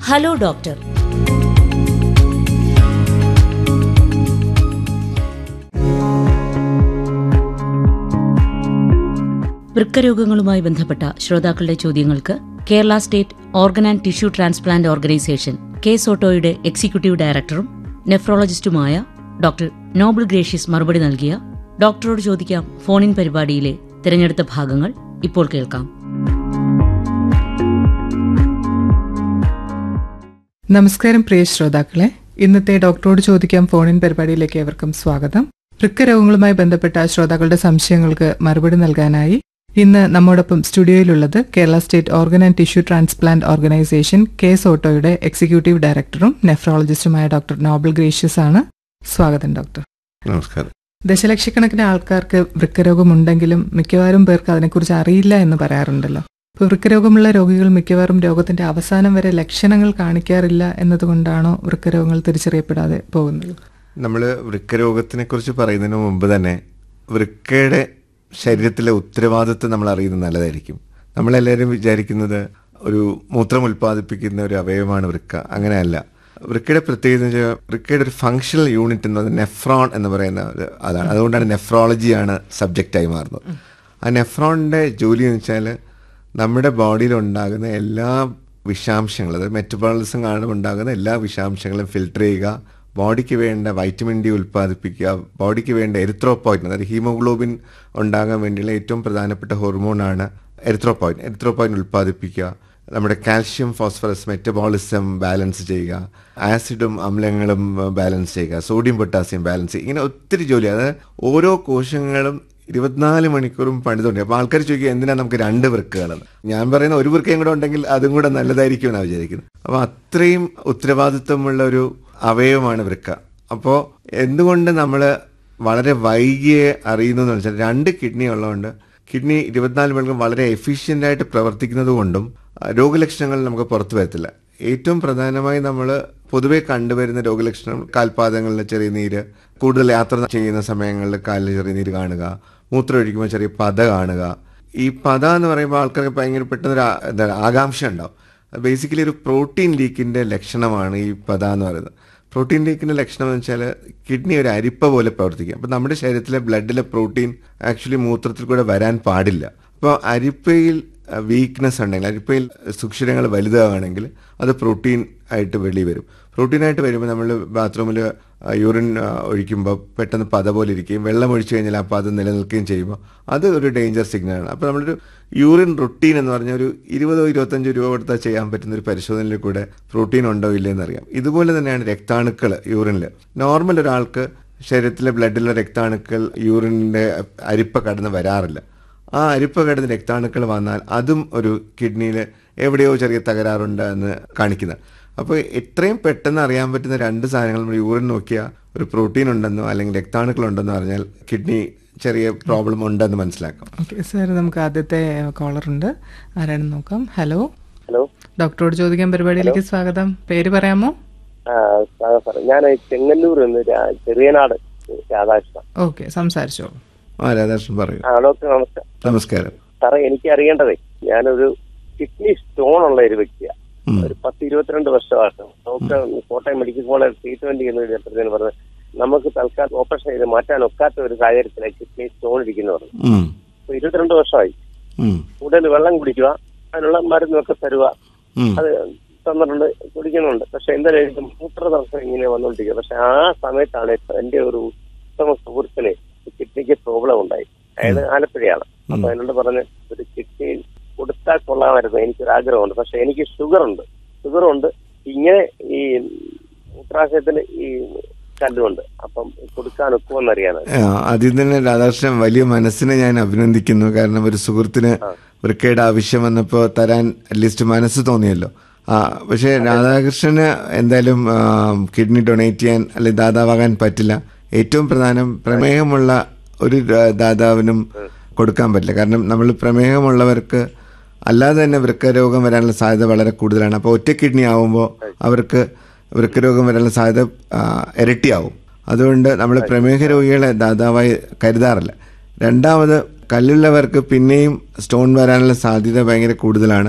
Hello doctor വൃക്കരോഗങ്ങളുമായി ബന്ധപ്പെട്ട ശ്രോതാക്കളുടെ ചോദ്യങ്ങൾക്ക് Kerala state organ and tissue transplant organisation K സോട്ടോയുടെ എക്സിക്യൂട്ടീവ് ഡയറക്ടറും നെഫ്രോളജിസ്റ്റുമായ ഡോക്ടർ നോബിൾ ഗ്രേഷ്യസ് മറുപടി നൽകിയ ഡോക്ടറോട് ചോദിക്കാം ഫോണിൻ പരിപാടിയിലെ തിരഞ്ഞെടുത്ത ഭാഗങ്ങൾ ഇപ്പോൾ കേൾക്കാം നമസ്കാരം പ്രിയ ശ്രോതാക്കളെ ഇന്നത്തെ ഡോക്ടറോട് ചോദിക്കാം ഫോണിൻ പരിപാടിയിലേക്ക് ഏവർക്കും സ്വാഗതം വൃക്കരോഗങ്ങളുമായി ബന്ധപ്പെട്ട ശ്രോതാക്കളുടെ സംശയങ്ങൾക്ക് മറുപടി നൽകാനായി ഇന്ന് നമ്മോടൊപ്പം സ്റ്റുഡിയോയിലുള്ളത് Kerala state organ and tissue transplant organisation K സോട്ടോയുടെ എക്സിക്യൂട്ടീവ് ഡയറക്ടറും നെഫ്രോളജിസ്റ്റുമായ ഡോക്ടർ നോബൽ ഗ്രേഷ്യസ് ആണ് സ്വാഗതം ഡോക്ടർ നമസ്കാരം ദശലക്ഷക്കണക്കിന് ആൾക്കാർക്ക് വൃക്കരോഗമുണ്ടെങ്കിലും മിക്കവാറും പേർക്ക് അതിനെക്കുറിച്ച് അറിയില്ല എന്ന് പറയാറുണ്ടല്ലോ ഇപ്പോൾ വൃക്കരോഗമുള്ള രോഗികൾ മിക്കവാറും രോഗത്തിന്റെ അവസാനം വരെ ലക്ഷണങ്ങൾ കാണിക്കാറില്ല എന്നതുകൊണ്ടാണോ വൃക്കരോഗങ്ങൾ തിരിച്ചറിയപ്പെടാതെ പോകുന്നത് നമ്മൾ വൃക്കരോഗത്തിനെ കുറിച്ച് പറയുന്നതിന് മുമ്പ് തന്നെ വൃക്കയുടെ ശരീരത്തിലെ ഉത്തരവാദിത്വം നമ്മൾ അറിയുന്നത് നല്ലതായിരിക്കും നമ്മളെല്ലാവരും വിചാരിക്കുന്നത് ഒരു മൂത്രം ഉൽപ്പാദിപ്പിക്കുന്ന ഒരു അവയവമാണ് വൃക്ക അങ്ങനെയല്ല വൃക്കയുടെ പ്രത്യേകത എന്ന് വെച്ചാൽ വൃക്കയുടെ ഒരു ഫങ്ഷണൽ യൂണിറ്റ് എന്ന് പറയുന്നത് നെഫ്രോൺ എന്ന് പറയുന്ന ഒരു അതാണ് അതുകൊണ്ടാണ് നെഫ്രോളജിയാണ് സബ്ജക്റ്റായി മാറുന്നത് ആ നെഫ്രോണിന്റെ ജോലി എന്ന് വെച്ചാൽ നമ്മുടെ ബോഡിയിൽ ഉണ്ടാകുന്ന എല്ലാ വിഷാംശങ്ങളും അതായത് മെറ്റബോളിസം കാരണം ഉണ്ടാകുന്ന എല്ലാ വിഷാംശങ്ങളും ഫിൽട്ടർ ചെയ്യുക ബോഡിക്ക് വേണ്ട വൈറ്റമിൻ ഡി ഉൽപ്പാദിപ്പിക്കുക ബോഡിക്ക് വേണ്ട എരിത്രോപോയിൻ അതായത് ഹീമോഗ്ലോബിൻ ഉണ്ടാകാൻ വേണ്ടിയുള്ള ഏറ്റവും പ്രധാനപ്പെട്ട ഹോർമോണാണ് എരിത്രോപോയിൻ എരിത്രോപോയിൻ ഉൽപ്പാദിപ്പിക്കുക നമ്മുടെ കാൽഷ്യം ഫോസ്ഫറസ് മെറ്റബോളിസം ബാലൻസ് ചെയ്യുക ആസിഡും അമ്ലങ്ങളും ബാലൻസ് ചെയ്യുക സോഡിയം പൊട്ടാസ്യം ബാലൻസ് ചെയ്യുക ഇങ്ങനെ ഒത്തിരി ജോലി അതായത് ഓരോ കോശങ്ങളും ഇരുപത്തിനാല് മണിക്കൂറും പണിതുണ്ട് അപ്പോൾ ആൾക്കാർ ചോദിക്കുക എന്തിനാ നമുക്ക് രണ്ട് വൃക്കകളെന്ന് ഞാൻ പറയുന്ന ഒരു വൃക്കയും കൂടെ ഉണ്ടെങ്കിൽ അതും കൂടെ നല്ലതായിരിക്കും എന്നാണ് വിചാരിക്കുന്നത് അപ്പോൾ അത്രയും ഉത്തരവാദിത്വമുള്ള ഒരു അവയവമാണ് വൃക്ക അപ്പോൾ എന്തുകൊണ്ട് നമ്മൾ വളരെ വൈകിയെ അറിയുന്നു എന്ന് വെച്ചാൽ രണ്ട് കിഡ്നി ഉള്ളതുകൊണ്ട് കിഡ്നി ഇരുപത്തിനാല് മണിക്കൂർ വളരെ എഫിഷ്യൻ്റ് ആയിട്ട് പ്രവർത്തിക്കുന്നത് കൊണ്ടും ആ, രോഗലക്ഷണങ്ങൾ നമുക്ക് പുറത്തു വരത്തില്ല ഏറ്റവും പ്രധാനമായി നമ്മൾ പൊതുവെ കണ്ടുവരുന്ന രോഗലക്ഷണം കാൽപാദങ്ങളിൽ ചെറിയ നീര് കൂടുതൽ യാത്ര ചെയ്യുന്ന സമയങ്ങളിൽ കാലിൽ ചെറിയ നീര് കാണുക മൂത്രം ഒഴിക്കുമ്പോൾ ചെറിയ പത കാണുക ഈ പത എന്ന് പറയുമ്പോൾ ആൾക്കാർക്ക് ഭയങ്കര പെട്ടെന്ന് ഒരു ആ- എന്താ ആകാംക്ഷ ഉണ്ടാവും ബേസിക്കലി ഒരു പ്രോട്ടീൻ ലീക്കിന്റെ ലക്ഷണമാണ് ഈ പത എന്ന് പറയുന്നത് പ്രോട്ടീൻ ലീക്കിന്റെ ലക്ഷണം എന്ന് വെച്ചാൽ കിഡ്നി ഒരു അരിപ്പ പോലെ പ്രവർത്തിക്കും അപ്പോൾ നമ്മുടെ ശരീരത്തിലെ ബ്ലഡിലെ പ്രോട്ടീൻ ആക്ച്വലി മൂത്രത്തിൽ കൂടെ വരാൻ പാടില്ല അപ്പോൾ അരിപ്പയിൽ വീക്ക്നെസ് ഉണ്ടെങ്കിൽ അരിപ്പയിൽ സുഷിരങ്ങൾ വലുതാവുകയാണെങ്കിൽ അത് പ്രോട്ടീൻ ആയിട്ട് വെളി വരും പ്രോട്ടീൻ ആയിട്ട് വരുമ്പോൾ നമ്മൾ ബാത്റൂമിൽ യൂറിൻ ഒഴിക്കുമ്പോൾ പെട്ടെന്ന് പത പോലെ ഇരിക്കുകയും വെള്ളം ഒഴിച്ചു കഴിഞ്ഞാൽ ആ പത നിലനിൽക്കുകയും ചെയ്യുമ്പോൾ അത് ഒരു ഡേഞ്ചർ സിഗ്നലാണ് അപ്പോൾ നമ്മളൊരു യൂറിൻ റുട്ടീൻ എന്ന് പറഞ്ഞ ഒരു ഇരുപതോ ഇരുപത്തഞ്ചോ രൂപ കൊടുത്താൽ ചെയ്യാൻ പറ്റുന്ന ഒരു പരിശോധനയിൽ കൂടെ പ്രോട്ടീൻ ഉണ്ടോ ഇല്ലയെന്ന് അറിയാം ഇതുപോലെ തന്നെയാണ് രക്താണുക്കൾ യൂറിനിൽ നോർമൽ ഒരാൾക്ക് ശരീരത്തിലെ ബ്ലഡിലെ രക്താണുക്കൾ യൂറിനിൻ്റെ അരിപ്പ കടന്ന് വരാറില്ല ആ അരിപ്പ കിടന്ന് രക്താണുക്കൾ വന്നാൽ അതും ഒരു കിഡ്നിയിൽ എവിടെയോ ചെറിയ തകരാറുണ്ട് എന്ന് കാണിക്കുന്നത് അപ്പോൾ എത്രയും പെട്ടെന്ന് അറിയാൻ പറ്റുന്ന രണ്ട് സാധനങ്ങൾ നമ്മൾ യൂറിൻ നോക്കിയാൽ ഒരു പ്രോട്ടീൻ ഉണ്ടെന്നോ അല്ലെങ്കിൽ രക്താണുക്കൾ ഉണ്ടെന്നോ അറിഞ്ഞാൽ കിഡ്നി ചെറിയ പ്രോബ്ലം ഉണ്ടെന്ന് മനസ്സിലാക്കാം ഓക്കെ സാർ നമുക്ക് ആദ്യത്തെ കോളർ ഉണ്ട് ആരാണെന്ന് നോക്കാം ഹലോ ഹലോ ഡോക്ടറോട് ചോദിക്കാൻ പരിപാടിയിലേക്ക് സ്വാഗതം പേര് പറയാമോ ആ സാറേ സാറേ ഞാൻ ചെങ്ങന്നൂർ നിന്ന് രാ- ചെറിയനാട് രാധാകൃഷ്ണൻ ഓക്കെ സംസാരിച്ചോളൂ ആ രാധാകൃഷ്ണൻ പറയൂ ആ ഡോക്ടർ നമസ്കാരം നമസ്കാരം സാറേ എനിക്ക് അറിയേണ്ടതേ ഞാനൊരു കിഡ്നി സ്റ്റോൺ ഉള്ള ഒരു വ്യക്തിയാണ് ഉം. ഒരു പത്ത് ഇരുപത്തിരണ്ട് വർഷമായിട്ട് doctor Kottayam medical college treatment ചെയ്യുന്ന പറഞ്ഞത് നമുക്ക് തൽക്കാലം ഓപ്പറേഷൻ ചെയ്ത് മാറ്റാൻ ഒക്കാത്ത ഒരു സാഹചര്യത്തിലാണ് കിഡ്നി സ്റ്റോൺ ഇരിക്കുന്നു പറഞ്ഞു ഉം. അപ്പൊ ഇരുപത്തിരണ്ട് വർഷമായി ഉം. കൂടുതൽ വെള്ളം കുടിക്കുക അതിനുള്ള മരുന്നൊക്കെ തരുക ഉം. അത് തന്നിട്ടുണ്ട് കുടിക്കുന്നുണ്ട് പക്ഷെ എന്തായാലും എനിക്ക് മൂത്രതടസ്സം ഇങ്ങനെ വന്നുകൊണ്ടിരിക്കുക പക്ഷെ ആ സമയത്താണ് എന്റെ ഒരു ഉത്തമ സുഹൃത്തിന് കിഡ്നിക്ക് പ്രോബ്ലം ഉണ്ടായി അയാൾ ആലപ്പുഴയാണ് അപ്പൊ എന്നോട് പറഞ്ഞ് ഒരു കിഡ്നി കൊടുത്താൽ കൊള്ളാമായിരുന്നു എനിക്കൊരു ആഗ്രഹമുണ്ട് പക്ഷെ എനിക്ക് ഷുഗർ ഉണ്ട് ഷുഗർ ഉണ്ട് ഇങ്ങനെ ഈ മൂത്രാശയത്തിന് ഈ കല്ലുണ്ട് അപ്പം കൊടുക്കാൻ ഒക്കുമെന്നറിയാനാണ് ആ, ആദ്യം തന്നെ രാധാകൃഷ്ണൻ വലിയ മനസ്സിനെ ഞാൻ അഭിനന്ദിക്കുന്നു കാരണം ഒരു സുഹൃത്തിന് വൃക്കയുടെ ആവശ്യം വന്നപ്പോൾ തരാൻ അറ്റ്ലീസ്റ്റ് മനസ്സ് തോന്നിയല്ലോ ആ പക്ഷേ രാധാകൃഷ്ണന് എന്തായാലും കിഡ്നി ഡൊണേറ്റ് ചെയ്യാൻ അല്ലെങ്കിൽ ദാതാവാകാൻ പറ്റില്ല ഏറ്റവും പ്രധാനം പ്രമേഹമുള്ള ഒരു ദാ- ദാതാവിനും കൊടുക്കാൻ പറ്റില്ല കാരണം നമ്മൾ പ്രമേഹമുള്ളവർക്ക് അല്ലാതെ തന്നെ വൃക്കരോഗം വരാനുള്ള സാധ്യത വളരെ കൂടുതലാണ് അപ്പോൾ ഒറ്റ കിഡ്നി ആവുമ്പോൾ അവർക്ക് വൃക്കരോഗം വരാനുള്ള സാധ്യത ആ, ഇരട്ടിയാവും അതുകൊണ്ട് നമ്മൾ പ്രമേഹ രോഗികളെ ദാതാവായി കരുതാറില്ല രണ്ടാമത് കല്ലുള്ളവർക്ക് പിന്നെയും സ്റ്റോൺ വരാനുള്ള സാധ്യത ഭയങ്കര കൂടുതലാണ്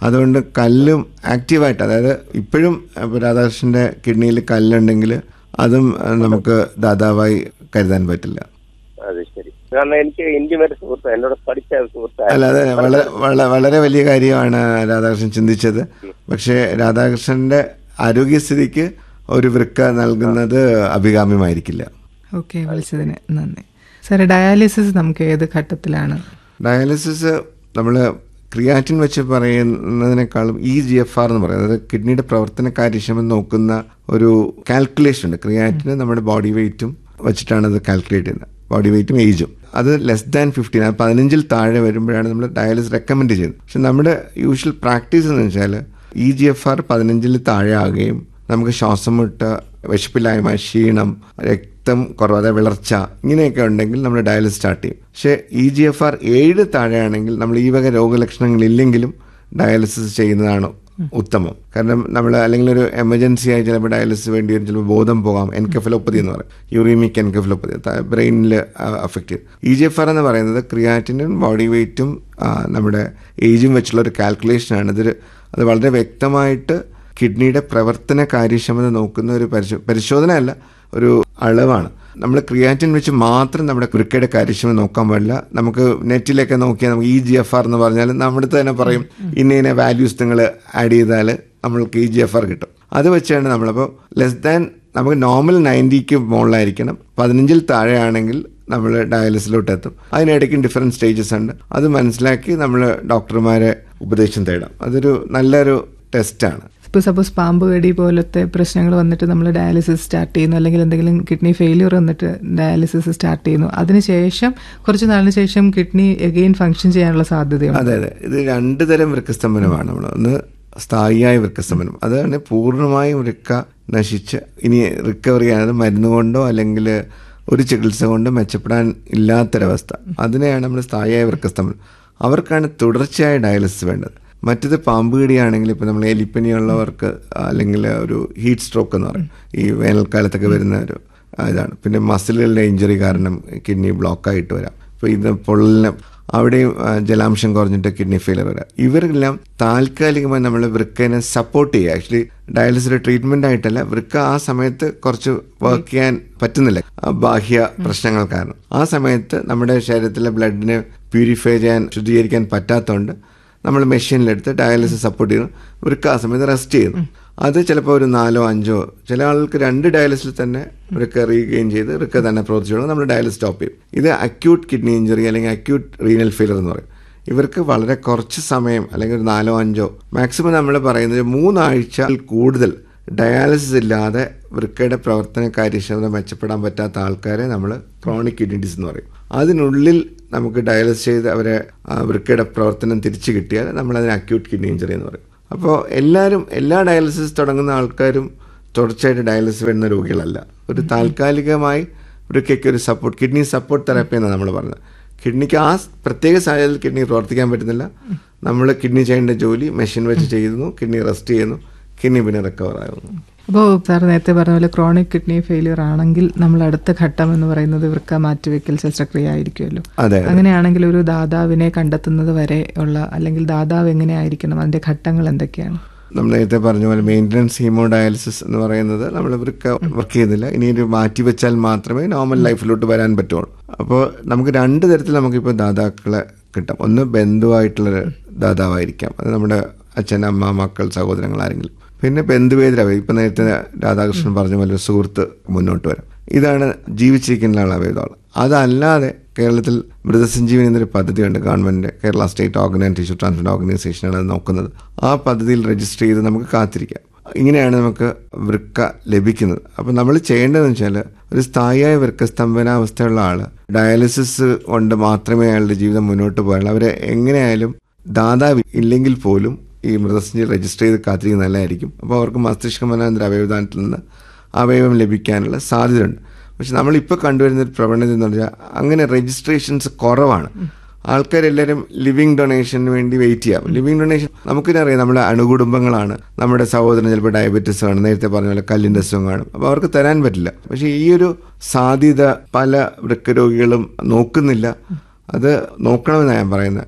അതുകൊണ്ട് കല്ലും ആക്റ്റീവായിട്ട് അതായത് ഇപ്പോഴും ഇപ്പോൾ രാധാകൃഷ്ണന്റെ കിഡ്നിയിൽ കല്ലുണ്ടെങ്കിൽ അതും ആ, നമുക്ക് ദാതാവായി കരുതാൻ പറ്റില്ല അത് ശരി കാരണം എനിക്ക് ഇന്ത്യമേറ്റ് സുഹൃത്ത് എന്നോട് പഠിച്ച സുഹൃത്ത് അല്ല അതെ വളരെ വളരെ വളരെ വലിയ കാര്യമാണ് രാധാകൃഷ്ണൻ ചിന്തിച്ചത് പക്ഷേ രാധാകൃഷ്ണന്റെ ആരോഗ്യസ്ഥിതിക്ക് ഒരു വൃക്ക നൽകുന്നത് അഭികാമ്യമായിരിക്കില്ല ഓക്കെ വിളിച്ചതിന് നന്ദി സാറേ ഡയാലിസിസ് നമുക്ക് ഏത് ഘട്ടത്തിലാണ് ഡയാലിസിസ് നമ്മൾ ക്രിയാറ്റിൻ വെച്ച് പറയുന്നതിനേക്കാളും ഇ ജി എഫ് ആർ എന്ന് പറയുന്നത് അതായത് കിഡ്നിയുടെ പ്രവർത്തന കാര്യക്ഷമത നോക്കുന്ന ഒരു കാൽക്കുലേഷൻ ഉണ്ട് ക്രിയാറ്റിന് നമ്മുടെ ബോഡി വെയിറ്റും വെച്ചിട്ടാണ് അത് കാൽക്കുലേറ്റ് ചെയ്യുന്നത് ബോഡി വെയിറ്റും ഏജും അത് ലെസ് ദാൻ ഫിഫ്റ്റീൻ അത് പതിനഞ്ചിൽ താഴെ വരുമ്പോഴാണ് നമ്മൾ ഡയാലിസിസ് റെക്കമെൻഡ് ചെയ്യുന്നത് പക്ഷെ നമ്മുടെ യൂഷ്വൽ പ്രാക്ടീസ് എന്ന് വെച്ചാൽ ഇ ജി എഫ് ആർ പതിനഞ്ചിൽ താഴെ ആകുകയും നമുക്ക് ശ്വാസം മുട്ട വിശപ്പില്ലായ്മ ക്ഷീണം രക്തം കുറവാതെ വിളർച്ച ഇങ്ങനെയൊക്കെ ഉണ്ടെങ്കിൽ നമ്മൾ ഡയാലിസിസ് സ്റ്റാർട്ട് ചെയ്യും പക്ഷേ ഇ ജി എഫ് ആർ ഏഴ് താഴെയാണെങ്കിൽ നമ്മൾ ഈ വക രോഗലക്ഷണങ്ങൾ ഇല്ലെങ്കിലും ഡയാലിസിസ് ചെയ്യുന്നതാണ് ഉത്തമം കാരണം നമ്മൾ അല്ലെങ്കിൽ ഒരു എമർജൻസി ആയി ചിലപ്പോൾ ഡയാലിസിസ് വേണ്ടി വരും ചിലപ്പോൾ ബോധം പോകാം എൻകഫലോപ്പതി എന്ന് പറയും യൂറീമിക് എൻകഫലോപ്പതി ബ്രെയിനിൽ അഫക്റ്റ് ചെയ്യും ഇ ജി എഫ് ആർ എന്ന് പറയുന്നത് ക്രിയാറ്റിനും ബോഡി വെയിറ്റും നമ്മുടെ ഏജും വെച്ചുള്ള ഒരു കാൽക്കുലേഷനാണ് ഇതൊരു അത് വളരെ വ്യക്തമായിട്ട് കിഡ്നിയുടെ പ്രവർത്തന കാര്യക്ഷമത നോക്കുന്ന ഒരു പരിശോ പരിശോധന അല്ല ഒരു അളവാണ് നമ്മൾ ക്രിയാറ്റിൻ വെച്ച് മാത്രം നമ്മുടെ വൃക്കയുടെ കാര്യക്ഷമത നോക്കാൻ പാടില്ല നമുക്ക് നെറ്റിലൊക്കെ നോക്കിയാൽ നമുക്ക് ഇ ജി എഫ് ആർ എന്ന് പറഞ്ഞാൽ നമ്മുടെ തന്നെ പറയും ഇന്ന ഇന്ന വാല്യൂസ് നിങ്ങൾ ആഡ് ചെയ്താൽ നമ്മൾക്ക് ഇ ജി എഫ് ആർ കിട്ടും അത് വെച്ചാണ് നമ്മളപ്പോൾ ലെസ് ദാൻ നമുക്ക് നോർമൽ നയൻറ്റിക്ക് മുകളിലായിരിക്കണം പതിനഞ്ചിൽ താഴെയാണെങ്കിൽ നമ്മൾ ഡയാലിസിലോട്ട് എത്തും അതിനിടയ്ക്കും ഡിഫറെൻറ്റ് സ്റ്റേജസ് ഉണ്ട് അത് മനസ്സിലാക്കി നമ്മൾ ഡോക്ടർമാരെ ഉപദേശം തേടാം അതൊരു നല്ലൊരു ടെസ്റ്റാണ് ഇപ്പോൾ സപ്പോസ് പാമ്പ് കടി പോലത്തെ പ്രശ്നങ്ങൾ വന്നിട്ട് നമ്മൾ ഡയാലിസിസ് സ്റ്റാർട്ട് ചെയ്യുന്നു അല്ലെങ്കിൽ എന്തെങ്കിലും കിഡ്നി ഫെയിലിയർ വന്നിട്ട് ഡയാലിസിസ് സ്റ്റാർട്ട് ചെയ്യുന്നു അതിനുശേഷം കുറച്ച് നാളിന് ശേഷം കിഡ്നി എഗെയിൻ ഫങ്ഷൻ ചെയ്യാനുള്ള സാധ്യതയുണ്ട് അതെ അതെ ഇത് രണ്ട് തരം വൃക്കസ്തംഭനമാണ് നമ്മൾ ഒന്ന് സ്ഥായിയായ വൃക്കസ്തംഭനം അതാണ് പൂർണ്ണമായും വൃക്ക നശിച്ച് ഇനി റിക്കവറി ചെയ്യാനത് മരുന്ന് കൊണ്ടോ അല്ലെങ്കിൽ ഒരു ചികിത്സ കൊണ്ടോ മെച്ചപ്പെടാൻ ഇല്ലാത്തൊരവസ്ഥ അതിനെയാണ് നമ്മൾ സ്ഥായിയായ വൃക്കസ്തംഭനം അവർക്കാണ് തുടർച്ചയായ ഡയാലിസിസ് വേണ്ടത് മറ്റത് പാമ്പ് കടിയാണെങ്കിൽ ഇപ്പം നമ്മൾ എലിപ്പനിയുള്ളവർക്ക് അല്ലെങ്കിൽ ഒരു ഹീറ്റ് സ്ട്രോക്ക് എന്ന് പറയും ഈ വേനൽക്കാലത്തൊക്കെ വരുന്ന ഒരു ആ, ഇതാണ് പിന്നെ മസിലുകളുടെ ഇഞ്ചുറി കാരണം കിഡ്നി ബ്ലോക്കായിട്ട് വരാം ഇപ്പോൾ ഇത് പൊള്ളലിന് അവിടെയും ആ, ജലാംശം കുറഞ്ഞിട്ട് കിഡ്നി ഫെയിലർ വരാം ഇവരെല്ലാം താൽക്കാലികമായി നമ്മൾ വൃക്കനെ സപ്പോർട്ട് ചെയ്യുക ആക്ച്വലി ഡയാലിസിസ് ട്രീറ്റ്മെന്റ് ആയിട്ടല്ല വൃക്ക ആ സമയത്ത് കുറച്ച് വർക്ക് ചെയ്യാൻ പറ്റുന്നില്ല ആ ബാഹ്യ പ്രശ്നങ്ങൾ കാരണം ആ സമയത്ത് നമ്മുടെ ശരീരത്തിലെ ബ്ലഡിനെ പ്യൂരിഫൈ ചെയ്യാൻ ശുദ്ധീകരിക്കാൻ പറ്റാത്തതുകൊണ്ട് നമ്മൾ മെഷീനിലെടുത്ത് ഡയാലിസിസ് സപ്പോർട്ട് ചെയ്യുന്നു വൃക്ക ആ സമയത്ത് റെസ്റ്റ് ചെയ്യുന്നു അത് ചിലപ്പോൾ ഒരു നാലോ അഞ്ചോ ചില ആൾക്ക് രണ്ട് ഡയാലിസിൽ തന്നെ വൃക്ക റീഗെയിൻ ചെയ്ത് വൃക്ക തന്നെ പ്രവർത്തിച്ചോളും നമ്മൾ ഡയാലിസ് സ്റ്റോപ്പ് ചെയ്യും ഇത് അക്യൂട്ട് കിഡ്നി ഇഞ്ചുറി അല്ലെങ്കിൽ അക്യൂട്ട് റീനൽ ഫെയിലർ എന്ന് പറയും ഇവർക്ക് വളരെ കുറച്ച് സമയം അല്ലെങ്കിൽ ഒരു നാലോ അഞ്ചോ മാക്സിമം നമ്മൾ പറയുന്നത് മൂന്നാഴ്ച കൂടുതൽ ഡയാലിസിസ് ഇല്ലാതെ വൃക്കയുടെ പ്രവർത്തന കാര്യക്ഷമത മെച്ചപ്പെടാൻ പറ്റാത്ത ആൾക്കാരെ നമ്മൾ ക്രോണിക് കിഡ്നി ഡിസീസ് എന്ന് പറയും അതിനുള്ളിൽ നമുക്ക് ഡയാലിസിസ് ചെയ്ത് അവരെ ആ, വൃക്കയുടെ പ്രവർത്തനം തിരിച്ചു കിട്ടിയാൽ നമ്മളതിന് അക്യൂട്ട് കിഡ്നി ഇഞ്ചറി എന്ന് പറയും അപ്പോൾ എല്ലാവരും എല്ലാ ഡയാലിസിസ് തുടങ്ങുന്ന ആൾക്കാരും തുടർച്ചയായിട്ട് ഡയാലിസിസ് വരുന്ന രോഗികളല്ല ഒരു താൽക്കാലികമായി വൃക്കയ്ക്ക് ഒരു സപ്പോർട്ട് കിഡ്നി സപ്പോർട്ട് തെറാപ്പി എന്നാണ് നമ്മൾ പറഞ്ഞത് കിഡ്നിക്ക് ആ പ്രത്യേക സാഹചര്യത്തിൽ കിഡ്നി പ്രവർത്തിക്കാൻ പറ്റുന്നില്ല നമ്മൾ കിഡ്നി ചെയ്യേണ്ട ജോലി മെഷീൻ വെച്ച് ചെയ്യുന്നു കിഡ്നി റെസ്റ്റ് ചെയ്യുന്നു കിഡ്നി പിന്നെ റിക്കവർ ആകുന്നു അപ്പോൾ സാർ നേരത്തെ പറഞ്ഞ പോലെ ക്രോണിക് കിഡ്നി ഫെയിലിയർ ആണെങ്കിൽ നമ്മൾ അടുത്ത ഘട്ടം എന്ന് പറയുന്നത് വൃക്ക മാറ്റിവെക്കൽ ശസ്ത്രക്രിയ ആയിരിക്കുമല്ലോ അതെ അങ്ങനെയാണെങ്കിൽ ഒരു ദാതാവിനെ കണ്ടെത്തുന്നത് വരെ ഉള്ള അല്ലെങ്കിൽ ദാതാവ് എങ്ങനെയായിരിക്കണം അതിന്റെ ഘട്ടങ്ങൾ എന്തൊക്കെയാണ് നമ്മൾ നേരത്തെ പറഞ്ഞ പോലെ മെയിൻ്റനൻസ് ഹീമോ ഡയാലിസിസ് എന്ന് പറയുന്നത് നമ്മൾ വൃക്ക വർക്ക് ചെയ്യുന്നില്ല ഇനി ഒരു മാറ്റി വെച്ചാൽ മാത്രമേ നോർമൽ ലൈഫിലോട്ട് വരാൻ പറ്റുള്ളൂ അപ്പോൾ നമുക്ക് രണ്ട് തരത്തിൽ നമുക്കിപ്പോൾ ദാതാക്കളെ കിട്ടാം ഒന്ന് ബന്ധുവായിട്ടുള്ളൊരു ദാതാവായിരിക്കാം അത് നമ്മുടെ അച്ഛൻ അമ്മ മക്കൾ സഹോദരങ്ങൾ ആരെങ്കിലും പിന്നെ ബന്ധുവേതര ഇപ്പം നേരത്തെ രാധാകൃഷ്ണൻ പറഞ്ഞ പോലെ ഒരു സുഹൃത്ത് മുന്നോട്ട് വരാം ഇതാണ് ജീവിച്ചിരിക്കുന്ന അവയവം അതല്ലാതെ കേരളത്തിൽ മൃതസഞ്ജീവനി എന്നൊരു പദ്ധതിയുണ്ട് government Kerala state organ and tissue transplant ഓർഗനൈസേഷനാണ് അത് നോക്കുന്നത് ആ പദ്ധതിയിൽ രജിസ്റ്റർ ചെയ്ത് നമുക്ക് കാത്തിരിക്കാം ഇങ്ങനെയാണ് നമുക്ക് വൃക്ക ലഭിക്കുന്നത് അപ്പം നമ്മൾ ചെയ്യേണ്ടതെന്ന് വെച്ചാൽ ഒരു സ്ഥായിയായ വൃക്കസ്തംഭനാവസ്ഥയുള്ള ആൾ ഡയാലിസിസ് കൊണ്ട് മാത്രമേ അയാളുടെ ജീവിതം മുന്നോട്ട് പോകാനുള്ളൂ അവരെ എങ്ങനെയായാലും ദാതാവ് ഇല്ലെങ്കിൽ പോലും ഈ മൃതസഞ്ജി രജിസ്റ്റർ ചെയ്ത് കാത്തിരിക്കുന്നത് നല്ലതായിരിക്കും അപ്പോൾ അവർക്ക് മസ്തിഷ്ക മനാന്തര അവയവദാനത്തിൽ നിന്ന് അവയവം ലഭിക്കാനുള്ള സാധ്യതയുണ്ട് പക്ഷെ നമ്മളിപ്പോൾ കണ്ടുവരുന്ന ഒരു പ്രവണത എന്ന് പറഞ്ഞാൽ അങ്ങനെ രജിസ്ട്രേഷൻസ് കുറവാണ് ആൾക്കാരെല്ലാവരും ലിവിങ് ഡൊണേഷന് വേണ്ടി വെയിറ്റ് ചെയ്യാം ലിവിങ് ഡൊണേഷൻ നമുക്കിനറിയാം നമ്മുടെ അണുകുടുംബങ്ങളാണ് നമ്മുടെ സഹോദരൻ ചിലപ്പോൾ ഡയബറ്റീസ് ആണ് നേരത്തെ പറഞ്ഞ പോലെ കല്ലിൻ്റെ അസുഖം കാണും അപ്പോൾ അവർക്ക് തരാൻ പറ്റില്ല പക്ഷേ ഈ ഒരു സാധ്യത പല വൃക്കരോഗികളും നോക്കുന്നില്ല അത് നോക്കണമെന്നാണ് ഞാൻ പറയുന്നത്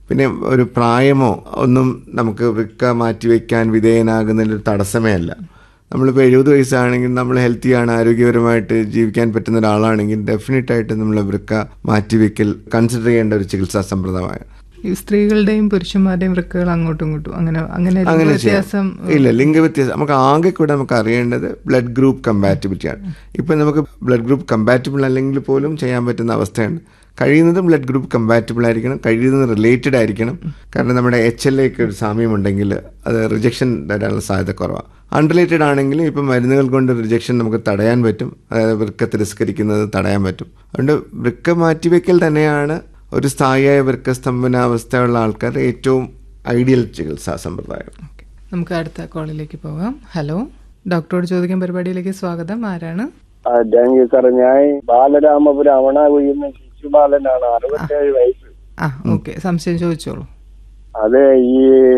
പിന്നെ ഒരു പ്രായമോ ഒന്നും നമുക്ക് വൃക്ക മാറ്റിവെക്കാൻ വിധേയനാകുന്നതിൽ തടസ്സമേ അല്ല നമ്മളിപ്പോൾ എഴുപത് വയസ്സാണെങ്കിൽ നമ്മൾ ഹെൽത്തിയാണ് ആരോഗ്യപരമായിട്ട് ജീവിക്കാൻ പറ്റുന്ന ഒരാളാണെങ്കിൽ ഡെഫിനറ്റ് ആയിട്ട് നമ്മൾ വൃക്ക മാറ്റിവെക്കൽ കൺസിഡർ ചെയ്യേണ്ട ഒരു ചികിത്സാ സമ്പ്രദായമാണ് ഈ സ്ത്രീകളുടെയും പുരുഷന്മാരുടെയും വൃക്കകൾ അങ്ങോട്ടും ഇങ്ങോട്ടും അങ്ങനെ അങ്ങനെ ഒരു അങ്ങനെ വ്യത്യാസം ചെയ്യാം ഇല്ല ലിംഗവ്യത്യാസം നമുക്ക് ആകെ കൂടെ നമുക്ക് അറിയേണ്ടത് ബ്ലഡ് ഗ്രൂപ്പ് കമ്പാറ്റിബിലിറ്റി ആണ് ഇപ്പം നമുക്ക് ബ്ലഡ് ഗ്രൂപ്പ് കമ്പാറ്റിബിൾ അല്ലെങ്കിൽ പോലും ചെയ്യാൻ പറ്റുന്ന അവസ്ഥയാണ് കഴിയുന്നതും ബ്ലഡ് ഗ്രൂപ്പ് കമ്പാറ്റിബിൾ ആയിരിക്കണം കഴിയുന്നതും റിലേറ്റഡ് ആയിരിക്കണം കാരണം നമ്മുടെ എച്ച് എൽ എക്ക് ഒരു സാമ്യം ഉണ്ടെങ്കിൽ അത് റിജക്ഷൻ വരാനുള്ള സാധ്യത കുറവാണ് അൺറിലേറ്റഡ് ആണെങ്കിലും ഇപ്പം മരുന്നുകൾ കൊണ്ട് റിജക്ഷൻ നമുക്ക് തടയാൻ പറ്റും അതായത് വൃക്ക തിരസ്കരിക്കുന്നത് തടയാൻ പറ്റും അതുകൊണ്ട് വൃക്ക മാറ്റിവെക്കൽ തന്നെയാണ് ഒരു സ്ഥായിയായ വൃക്കസ്തംഭനാവസ്ഥയുള്ള ആൾക്കാരുടെ ഏറ്റവും ഐഡിയൽ ചികിത്സാ സമ്പ്രദായം ഓക്കെ. നമുക്ക് അടുത്ത കോളിലേക്ക് പോകാം ഹലോ ഡോക്ടറോട് ചോദിക്കാൻ പരിപാടിയിലേക്ക് സ്വാഗതം ആരാണ് ആ താങ്ക് യു സാർ ഞാൻ ബാലരാമപുരം അവണാകുഴിന്ന് ശിശുബാലനാണ് അറുപത്തേഴ് വയസ്സ് ആ ഓക്കെ സംശയം ചോദിച്ചോളൂ അത് ഈ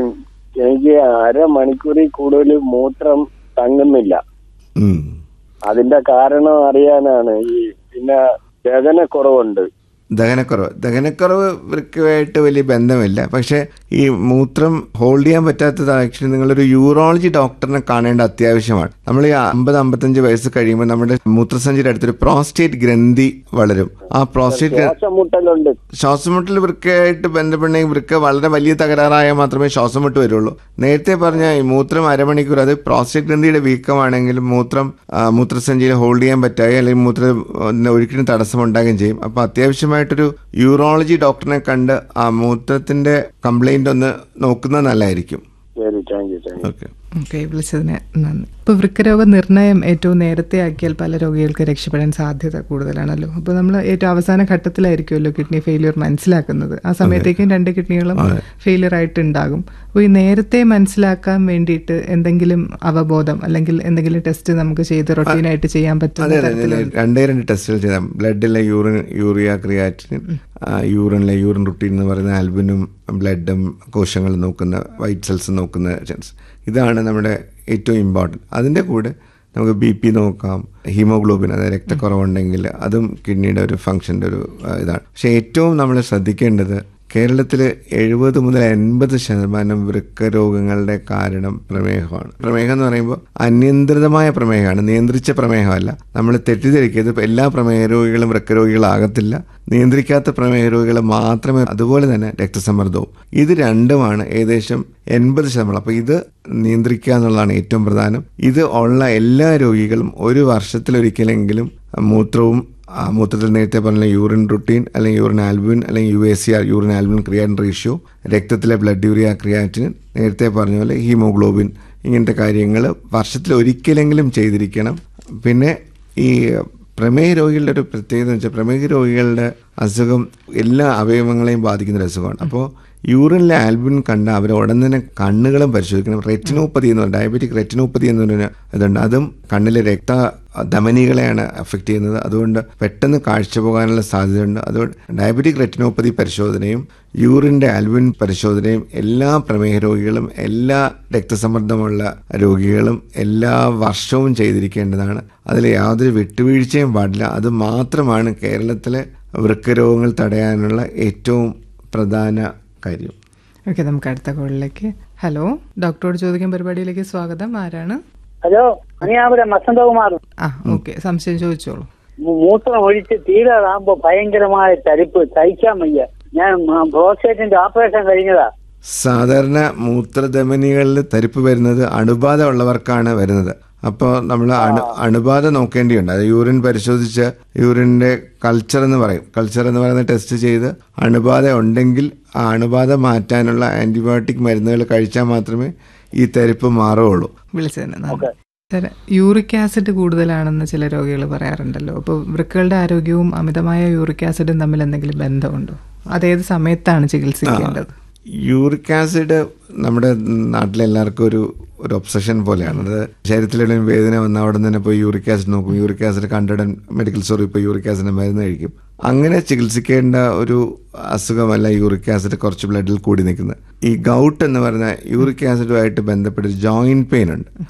എനിക്ക് അരമണിക്കൂറിൽ കൂടുതൽ മൂത്രം തങ്ങുന്നില്ല ഉം. അതിന്റെ കാരണം അറിയാനാണ് ഈ പിന്നെ ദഹനക്കുറവുണ്ട് ദഹനക്കുറവ് ദഹനക്കുറവ് വൃക്കയായിട്ട് വലിയ ബന്ധമില്ല പക്ഷേ ഈ മൂത്രം ഹോൾഡ് ചെയ്യാൻ പറ്റാത്തത് ആക്ച്വലി നിങ്ങളൊരു യൂറോളജി ഡോക്ടറിനെ കാണേണ്ട അത്യാവശ്യമാണ് നമ്മൾ ഈ അമ്പത് അമ്പത്തഞ്ച് വയസ്സ് കഴിയുമ്പോൾ നമ്മുടെ മൂത്രസഞ്ചിയുടെ അടുത്തൊരു പ്രോസ്റ്റേറ്റ് ഗ്രന്ഥി വളരും ആ പ്രോസ്റ്റേറ്റ് ഗ്ര- ശ്വാസം മുട്ടലുണ്ട് ശ്വാസമുട്ടൽ വൃക്കയായിട്ട് ബന്ധപ്പെടണമെങ്കിൽ വൃക്ക വളരെ വലിയ തകരാറായാൽ മാത്രമേ ശ്വാസം മുട്ട് വരുള്ളൂ നേരത്തെ പറഞ്ഞ ഈ മൂത്രം അരമണിക്കൂർ അത് പ്രോസ്റ്റേറ്റ് ഗ്രന്ഥിയുടെ വീക്കമാണെങ്കിൽ മൂത്രം ആ, മൂത്രസഞ്ചിയിൽ ഹോൾഡ് ചെയ്യാൻ പറ്റായി അല്ലെങ്കിൽ മൂത്ര ഒഴുക്കിന് തടസ്സം ഉണ്ടാകുകയും ചെയ്യും അപ്പോൾ അത്യാവശ്യമായിട്ടൊരു യൂറോളജി ഡോക്ടറിനെ കണ്ട് ആ മൂത്രത്തിന്റെ കംപ്ലൈന്റ് ഒന്ന് നോക്കുന്നത് നല്ലതായിരിക്കും ശരി thank you thank you okay okay വിളിച്ചതിന് നന്ദി ഇപ്പോൾ വൃക്കരോഗ നിർണയം ഏറ്റവും നേരത്തെ ആക്കിയാൽ പല രോഗികൾക്ക് രക്ഷപ്പെടാൻ സാധ്യത കൂടുതലാണല്ലോ അപ്പോൾ നമ്മൾ ഏറ്റവും അവസാന ഘട്ടത്തിലായിരിക്കുമല്ലോ കിഡ്നി ഫെയിലിയർ മനസ്സിലാക്കുന്നത് ആ സമയത്തേക്കും രണ്ട് കിഡ്നികളും ഫെയിലിയർ ആയിട്ടുണ്ടാകും അപ്പോൾ ഈ നേരത്തെ മനസ്സിലാക്കാൻ വേണ്ടിയിട്ട് എന്തെങ്കിലും അവബോധം അല്ലെങ്കിൽ എന്തെങ്കിലും ടെസ്റ്റ് നമുക്ക് ചെയ്ത് റൊട്ടീനായിട്ട് ചെയ്യാൻ അതെ പറ്റുന്ന അതെ തരത്തിലുള്ള ഞാൻ രണ്ടേ രണ്ട് ടെസ്റ്റുകൾ ചെയ്താൽ ബ്ലഡിലെ യൂറിൻ യൂറിയ ക്രിയാറ്റിൻ യൂറിനിലെ യൂറിൻ റുട്ടീൻ എന്ന് പറയുന്ന ആൽബിനും ബ്ലഡും കോശങ്ങൾ നോക്കുന്ന വൈറ്റ് സെൽസ് നോക്കുന്ന ടെസ്റ്റ് ഇതാണ് നമ്മുടെ ഏറ്റവും ഇമ്പോർട്ടൻറ്റ് അതിൻ്റെ കൂടെ നമുക്ക് ബി പി നോക്കാം ഹീമോഗ്ലോബിൻ അതായത് രക്തക്കുറവുണ്ടെങ്കിൽ അതും കിഡ്നിയുടെ ഒരു ഫങ്ഷൻ്റെ ഒരു ആ, ഇതാണ് പക്ഷേ ഏറ്റവും നമ്മൾ ശ്രദ്ധിക്കേണ്ടത് കേരളത്തിൽ എഴുപത് മുതൽ എൺപത് ശതമാനം വൃക്ക രോഗങ്ങളുടെ കാരണം പ്രമേഹമാണ് പ്രമേഹം എന്ന് പറയുമ്പോൾ അനിയന്ത്രിതമായ പ്രമേഹമാണ് നിയന്ത്രിച്ച പ്രമേഹമല്ല നമ്മൾ തെറ്റിദ്ധരിക്കരുത് ഇപ്പം എല്ലാ പ്രമേഹ രോഗികളും വൃക്ക രോഗികളാകത്തില്ല നിയന്ത്രിക്കാത്ത പ്രമേഹ രോഗികൾ മാത്രമേ അതുപോലെ തന്നെ രക്തസമ്മർദ്ദവും ഇത് രണ്ടുമാണ് ഏകദേശം എൺപത് ശതമാനം അപ്പോൾ ഇത് നിയന്ത്രിക്കുക എന്നുള്ളതാണ് ഏറ്റവും പ്രധാനം ഇത് ഉള്ള എല്ലാ രോഗികളും ഒരു വർഷത്തിലൊരിക്കലെങ്കിലും മൂത്രവും ആ മൂത്രത്തിൽ നേരത്തെ പറഞ്ഞ യൂറിൻ റുട്ടീൻ അല്ലെങ്കിൽ യൂറിൻ ആൽബുൻ അല്ലെങ്കിൽ U S C R urine albumin creatinine ratio രക്തത്തിലെ ബ്ലഡ് യൂറിയ ക്രിയാറ്റിൻ നേരത്തെ പറഞ്ഞ പോലെ ഹീമോഗ്ലോബിൻ ഇങ്ങനത്തെ കാര്യങ്ങൾ വർഷത്തിൽ ഒരിക്കലെങ്കിലും ചെയ്തിരിക്കണം പിന്നെ ഈ പ്രമേഹ രോഗികളുടെ ഒരു പ്രത്യേകത എന്ന് വെച്ചാൽ പ്രമേഹ രോഗികളുടെ അസുഖം എല്ലാ അവയവങ്ങളെയും ബാധിക്കുന്ന ഒരു അസുഖമാണ് അപ്പോൾ യൂറിനിലെ ആൽബിൻ കണ്ട അവർ ഉടൻ തന്നെ കണ്ണുകളും പരിശോധിക്കണം റെറ്റിനോപ്പതി എന്ന് പറയുന്നത് ഡയബറ്റിക് റെറ്റിനോപ്പതി എന്ന് പറഞ്ഞ ഇതുണ്ട് അതും കണ്ണിലെ രക്ത ധമനികളെയാണ് അഫക്റ്റ് ചെയ്യുന്നത് അതുകൊണ്ട് പെട്ടെന്ന് കാഴ്ച പോകാനുള്ള സാധ്യതയുണ്ട് അതുകൊണ്ട് ഡയബറ്റിക് റെറ്റിനോപ്പതി പരിശോധനയും യൂറിൻ്റെ ആൽബിൻ പരിശോധനയും എല്ലാ പ്രമേഹ രോഗികളും എല്ലാ രക്തസമ്മർദ്ദമുള്ള രോഗികളും എല്ലാ വർഷവും ചെയ്തിരിക്കേണ്ടതാണ് അതിൽ യാതൊരു വിട്ടുവീഴ്ചയും പാടില്ല അത് മാത്രമാണ് കേരളത്തിലെ വൃക്കരോഗങ്ങൾ തടയാനുള്ള ഏറ്റവും പ്രധാന കാര്യം ഓക്കെ നമുക്ക് അടുത്ത കോളിലേക്ക് ഹലോ ഡോക്ടറോട് ചോദിക്കാൻ പരിപാടിയിലേക്ക് സ്വാഗതം ആരാണ് ഹലോ അനിയാപുരം വസന്തകുമാർ ആ ഓക്കെ സംശയം ചോദിച്ചോളൂ മൂ- മൂത്രം ഒഴിച്ച് തീരാറാകുമ്പോ ഭയങ്കരമായ തരിപ്പ് സഹിക്കാൻ വയ്യ ഞാൻ പ്രോസ്റ്റേറ്റിന്റെ ഓപ്പറേഷൻ കഴിഞ്ഞതാ സാധാരണ മൂത്രധമനികളിൽ തരിപ്പ് വരുന്നത് അണുബാധ ഉള്ളവർക്കാണ് വരുന്നത് അപ്പോൾ നമ്മൾ അണു അണുബാധ നോക്കേണ്ടിയുണ്ട് അത് യൂറിൻ പരിശോധിച്ച് യൂറിൻ്റെ കൾച്ചർ എന്ന് പറയും കൾച്ചർ എന്ന് പറയുന്ന ടെസ്റ്റ് ചെയ്ത് അണുബാധ ഉണ്ടെങ്കിൽ ആ അണുബാധ മാറ്റാനുള്ള ആന്റിബയോട്ടിക് മരുന്നുകൾ കഴിച്ചാൽ മാത്രമേ ഈ തരിപ്പ് മാറുകയുള്ളൂ വിളിച്ചതിന് നന്ദി സാർ യൂറിക് ആസിഡ് കൂടുതലാണെന്ന് ചില രോഗികൾ പറയാറുണ്ടല്ലോ അപ്പോൾ വൃക്കകളുടെ ആരോഗ്യവും അമിതമായ യൂറിക് ആസിഡും തമ്മിൽ എന്തെങ്കിലും ബന്ധമുണ്ടോ അതേത് സമയത്താണ് ചികിത്സിക്കേണ്ടത് യൂറിക് ആസിഡ് നമ്മുടെ നാട്ടിലെ എല്ലാവർക്കും ഒരു ഒരു ഒബ്സഷൻ പോലെയാണ് അത് ശരീരത്തിലെ വേദന വന്ന അവിടെ തന്നെ പോയി യൂറിക് ആസിഡ് നോക്കും യൂറിക് ആസിഡ് കണ്ടിടൻ മെഡിക്കൽ സ്റ്റോറിൽ പോയി യൂറിക് ആസിഡ് മരുന്ന് കഴിക്കും അങ്ങനെ ചികിത്സിക്കേണ്ട ഒരു അസുഖമല്ല യൂറിക് ആസിഡ് കുറച്ച് ബ്ലഡിൽ കൂടി നിൽക്കുന്നത് ഈ ഗൗട്ട് എന്ന് പറയുന്ന യൂറിക് ആസിഡുമായിട്ട് ബന്ധപ്പെട്ട ജോയിന്റ് പെയിൻ ഉണ്ട്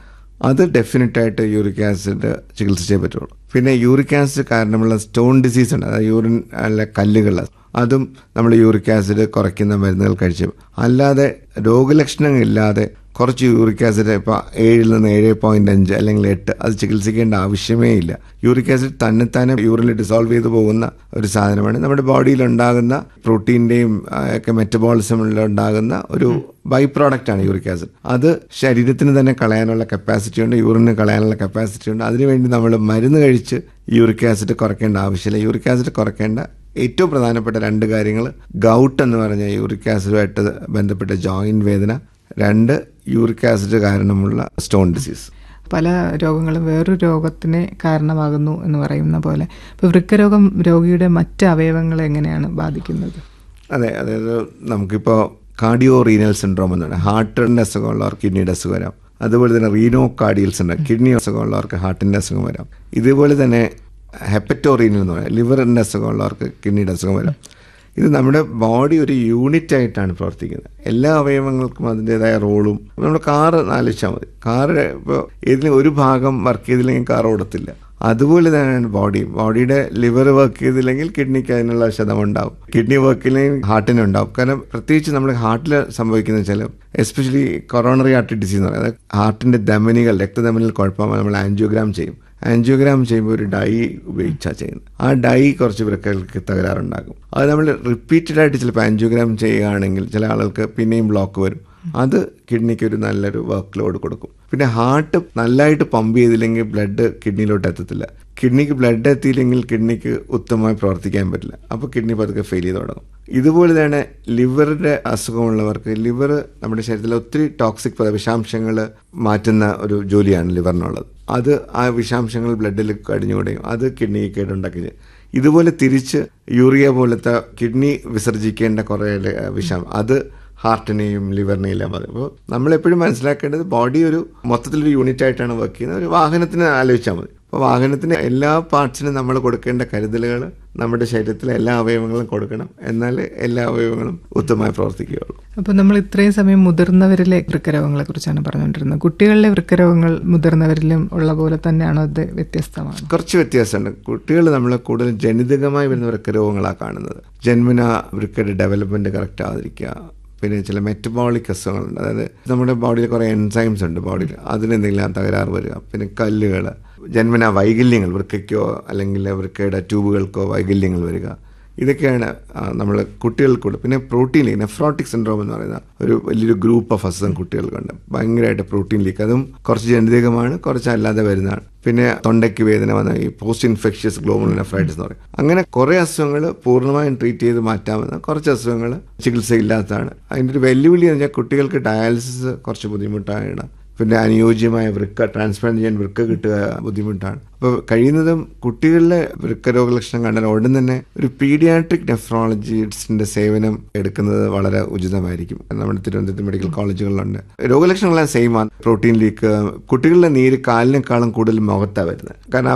അത് ഡെഫിനറ്റ് ആയിട്ട് യൂറിക് ആസിഡ് ചികിത്സിച്ചേ പറ്റുള്ളൂ പിന്നെ യൂറിക് ആസിഡ് കാരണമുള്ള സ്റ്റോൺ ഡിസീസ് ഉണ്ട് അതായത് യൂറിൻ അല്ല കല്ലുകൾ അതും നമ്മൾ യൂറിക് ആസിഡ് കുറയ്ക്കുന്ന മരുന്നുകൾ കഴിച്ചു അല്ലാതെ രോഗലക്ഷണങ്ങളില്ലാതെ കുറച്ച് യൂറിക് ആസിഡ് ഇപ്പോൾ ഏഴിൽ നിന്ന് ഏഴ് പോയിന്റ് അഞ്ച് അല്ലെങ്കിൽ എട്ട് അത് ചികിത്സിക്കേണ്ട ആവശ്യമേ ഇല്ല യൂറിക് ആസിഡ് തന്നെത്താനെ യൂറിനിൽ ഡിസോൾവ് ചെയ്തു പോകുന്ന ഒരു സാധനമാണ് നമ്മുടെ ബോഡിയിൽ ഉണ്ടാകുന്ന പ്രോട്ടീൻ്റെയും ഒക്കെ മെറ്റബോളിസമിൽ ഉണ്ടാകുന്ന ഒരു ബൈ പ്രോഡക്റ്റ് ആണ് യൂറിക് ആസിഡ് അത് ശരീരത്തിന് തന്നെ കളയാനുള്ള കപ്പാസിറ്റി ഉണ്ട് യൂറിന് കളയാനുള്ള കപ്പാസിറ്റി ഉണ്ട് അതിനുവേണ്ടി നമ്മൾ മരുന്ന് കഴിച്ച് യൂറിക് ആസിഡ് കുറയ്ക്കേണ്ട ആവശ്യമില്ല യൂറിക് ആസിഡ് കുറയ്ക്കേണ്ട ഏറ്റവും പ്രധാനപ്പെട്ട രണ്ട് കാര്യങ്ങൾ ഗൗട്ട് എന്ന് പറഞ്ഞ യൂറിക് ആസിഡുമായിട്ട് ബന്ധപ്പെട്ട ജോയിന്റ് വേദന രണ്ട് യൂറിക് ആസിഡ് കാരണമുള്ള സ്റ്റോൺ ഡിസീസ് പല രോഗങ്ങളും വേറൊരു രോഗത്തിന് കാരണമാകുന്നു എന്ന് പറയുന്ന പോലെ ഇപ്പോൾ വൃക്കരോഗം രോഗിയുടെ മറ്റ് അവയവങ്ങളെ എങ്ങനെയാണ് ബാധിക്കുന്നത് അതെ അതായത് നമുക്കിപ്പോൾ കാർഡിയോ റീനൽ സിൻഡ്രോം എന്ന് പറയുന്നത് ഹാർട്ടിൻ്റെ അസുഖമുള്ളവർക്ക് കിഡ്നിയുടെ അസുഖം വരാം അതുപോലെ തന്നെ റീനോ കാർഡിയൽ സിൻഡ്രോം കിഡ്നി അസുഖമുള്ളവർക്ക് ഹാർട്ടിൻ്റെ അസുഖം വരാം ഇതുപോലെ തന്നെ ഹെപ്പറ്റോറീനൽ എന്ന് പറയാം ലിവറിൻ്റെ അസുഖമുള്ളവർക്ക് കിഡ്നിയുടെ അസുഖം വരാം ഇത് നമ്മുടെ ബോഡി ഒരു യൂണിറ്റ് ആയിട്ടാണ് പ്രവർത്തിക്കുന്നത് എല്ലാ അവയവങ്ങൾക്കും അതിൻ്റെതായ റോളും നമ്മൾ കാറ് ആലോചിച്ചാൽ മതി കാറ് ഇപ്പോൾ ഏതെങ്കിലും ഒരു ഭാഗം വർക്ക് ചെയ്തില്ലെങ്കിൽ കാർ ഓടത്തില്ല അതുപോലെ തന്നെയാണ് ബോഡി ബോഡിയുടെ ലിവർ വർക്ക് ചെയ്തില്ലെങ്കിൽ കിഡ്നിക്ക് അതിനുള്ള ശതം ഉണ്ടാവും കിഡ്നി വർക്ക് ചെയ്തില്ലെങ്കിൽ ഹാർട്ടിന് ഉണ്ടാവും കാരണം പ്രത്യേകിച്ച് നമ്മുടെ ഹാർട്ടിൽ സംഭവിക്കുന്ന വെച്ചാൽ എസ്പെഷ്യലി കൊറോണറി ആർട്ടറി ഡിസീസ് എന്ന് പറയുന്നത് ഹാർട്ടിന്റെ ധമനികൾ രക്തധമനികൾ കുഴപ്പമാണ് നമ്മൾ ആൻജിയോഗ്രാം ചെയ്യും ആൻജിയോഗ്രാം ചെയ്യുമ്പോൾ ഒരു ഡൈ ഉപയോഗിച്ചാണ് ചെയ്യുന്നത് ആ ഡൈ കുറച്ച് വൃക്കകൾക്ക് തകരാറുണ്ടാക്കും അത് നമ്മൾ റിപ്പീറ്റഡ് ആയിട്ട് ചിലപ്പോൾ ആൻജിയോഗ്രാം ചെയ്യുകയാണെങ്കിൽ ചില ആളുകൾക്ക് പിന്നെയും ബ്ലോക്ക് വരും അത് കിഡ്നിക്ക് ഒരു നല്ലൊരു വർക്ക് ലോഡ് കൊടുക്കും പിന്നെ ഹാർട്ട് നല്ലതായിട്ട് പമ്പ് ചെയ്തില്ലെങ്കിൽ ബ്ലഡ് കിഡ്നിയിലോട്ട് എത്തത്തില്ല കിഡ്നിക്ക് ബ്ലഡ് എത്തിയില്ലെങ്കിൽ കിഡ്നിക്ക് ഉത്തമമായി പ്രവർത്തിക്കാൻ പറ്റില്ല അപ്പോൾ കിഡ്നി പതുക്കെ ഫെയിൽ ചെയ്ത് തുടങ്ങും ഇതുപോലെ തന്നെ ലിവറിന്റെ അസുഖമുള്ളവർക്ക് ലിവർ നമ്മുടെ ശരീരത്തിലെ ഒത്തിരി ടോക്സിക് വിഷാംശങ്ങൾ മാറ്റുന്ന ഒരു ജോലിയാണ് ലിവറിനുള്ളത് അത് ആ വിഷാംശങ്ങൾ ബ്ലഡിൽ കടിഞ്ഞുകൂടെയും അത് കിഡ്നിക്ക് കേടുണ്ടാക്കി ചെയ്യും. ഇതുപോലെ തിരിച്ച് യൂറിയ പോലത്തെ കിഡ്നി വിസർജിക്കേണ്ട കുറേ ല- വിഷാം അത് ഹാർട്ടിനെയും ലിവറിനെയും എല്ലാം ബാധിക്കും അപ്പോൾ നമ്മളെപ്പോഴും മനസ്സിലാക്കേണ്ടത് ബോഡി ഒരു മൊത്തത്തിലൊരു യൂണിറ്റ് ആയിട്ടാണ് വർക്ക് ചെയ്യുന്നത് ഒരു വാഹനത്തിന് ആലോചിച്ചാൽ മതി അപ്പോൾ വാഹനത്തിന് എല്ലാ പാർട്സിനും നമ്മൾ കൊടുക്കേണ്ട കരുതലുകൾ നമ്മുടെ ശരീരത്തിലെ എല്ലാ അവയവങ്ങളും കൊടുക്കണം എന്നാൽ എല്ലാ അവയവങ്ങളും ഉത്തമമായി പ്രവർത്തിക്കുകയുള്ളൂ അപ്പോൾ നമ്മൾ ഇത്രയും സമയം മുതിർന്നവരിലെ വൃക്കരോഗങ്ങളെ കുറിച്ചാണ് പറഞ്ഞുകൊണ്ടിരുന്നത് കുട്ടികളിലെ വൃക്കരോഗങ്ങൾ മുതിർന്നവരിലും ഉള്ള പോലെ തന്നെയാണോ അത് വ്യത്യസ്തമാണ് കുറച്ച് വ്യത്യാസമുണ്ട് കുട്ടികൾ നമ്മൾ കൂടുതൽ ജനിതകമായി വരുന്ന വൃക്കരോഗങ്ങളാണ് കാണുന്നത് ജന്മന വൃക്കയുടെ ഡെവലപ്മെന്റ് കറക്റ്റ് ആവാതിരിക്കുക പിന്നെ ചില മെറ്റബോളിക് അസുഖങ്ങളുണ്ട് അതായത് നമ്മുടെ ബോഡിയിൽ കുറേ എൻസൈംസ് ഉണ്ട് ബോഡിയിൽ അതിനെന്തെങ്കിലും തകരാറ് വരിക പിന്നെ കല്ലുകൾ ജന്മന വൈകല്യങ്ങൾ വൃക്കയ്ക്കോ അല്ലെങ്കിൽ വൃക്കയുടെ ട്യൂബുകൾക്കോ വൈകല്യങ്ങൾ വരിക ഇതൊക്കെയാണ് നമ്മൾ കുട്ടികൾക്കുള്ള പിന്നെ പ്രോട്ടീൻ ലീക്ക് നെഫ്രോട്ടിക് സിൻഡ്രോം എന്ന് പറയുന്ന ഒരു വലിയൊരു ഗ്രൂപ്പ് ഓഫ് അസുഖം കുട്ടികൾക്കുണ്ട് ഭയങ്കരമായിട്ട് പ്രോട്ടീൻ ലീക്ക് അതും കുറച്ച് ജനിതകമാണ് കുറച്ച് അല്ലാതെ വരുന്നതാണ് പിന്നെ തൊണ്ടയ്ക്ക് വേദന വന്ന ഈ പോസ്റ്റ് ഇൻഫെക്ഷ്യസ് ഗ്ലോബൽ നെഫ്രൈറ്റിസ് എന്ന് പറയും അങ്ങനെ കുറേ അസുഖങ്ങൾ പൂർണ്ണമായും ട്രീറ്റ് ചെയ്ത് മാറ്റാവുന്ന കുറച്ച് അസുഖങ്ങൾ ചികിത്സയില്ലാത്തതാണ് അതിൻ്റെ ഒരു വെല്ലുവിളി എന്ന് വെച്ചാൽ കുട്ടികൾക്ക് ഡയാലിസിസ് കുറച്ച് ബുദ്ധിമുട്ടാണ് പിന്നെ അനുയോജ്യമായ വൃക്ക ട്രാൻസ്പ്ലാന്റ് ചെയ്യാൻ വൃക്ക കിട്ടുക ബുദ്ധിമുട്ടാണ് അപ്പോൾ കഴിയുന്നതും കുട്ടികളിലെ വൃക്ക രോഗലക്ഷണം കണ്ടാൽ ഉടൻ തന്നെ ഒരു പീഡിയാട്രിക് നെഫ്രോളജിസ്റ്റിന്റെ സേവനം എടുക്കുന്നത് വളരെ ഉചിതമായിരിക്കും നമ്മുടെ തിരുവനന്തപുരത്ത് മെഡിക്കൽ കോളേജുകളിലുണ്ട് രോഗലക്ഷണങ്ങളെല്ലാം സെയിം ആണ് പ്രോട്ടീൻ ലീക്ക് കുട്ടികളുടെ നീര് കാലിനേക്കാളും കൂടുതൽ മുഖത്താണ് വരുന്നത് കാരണം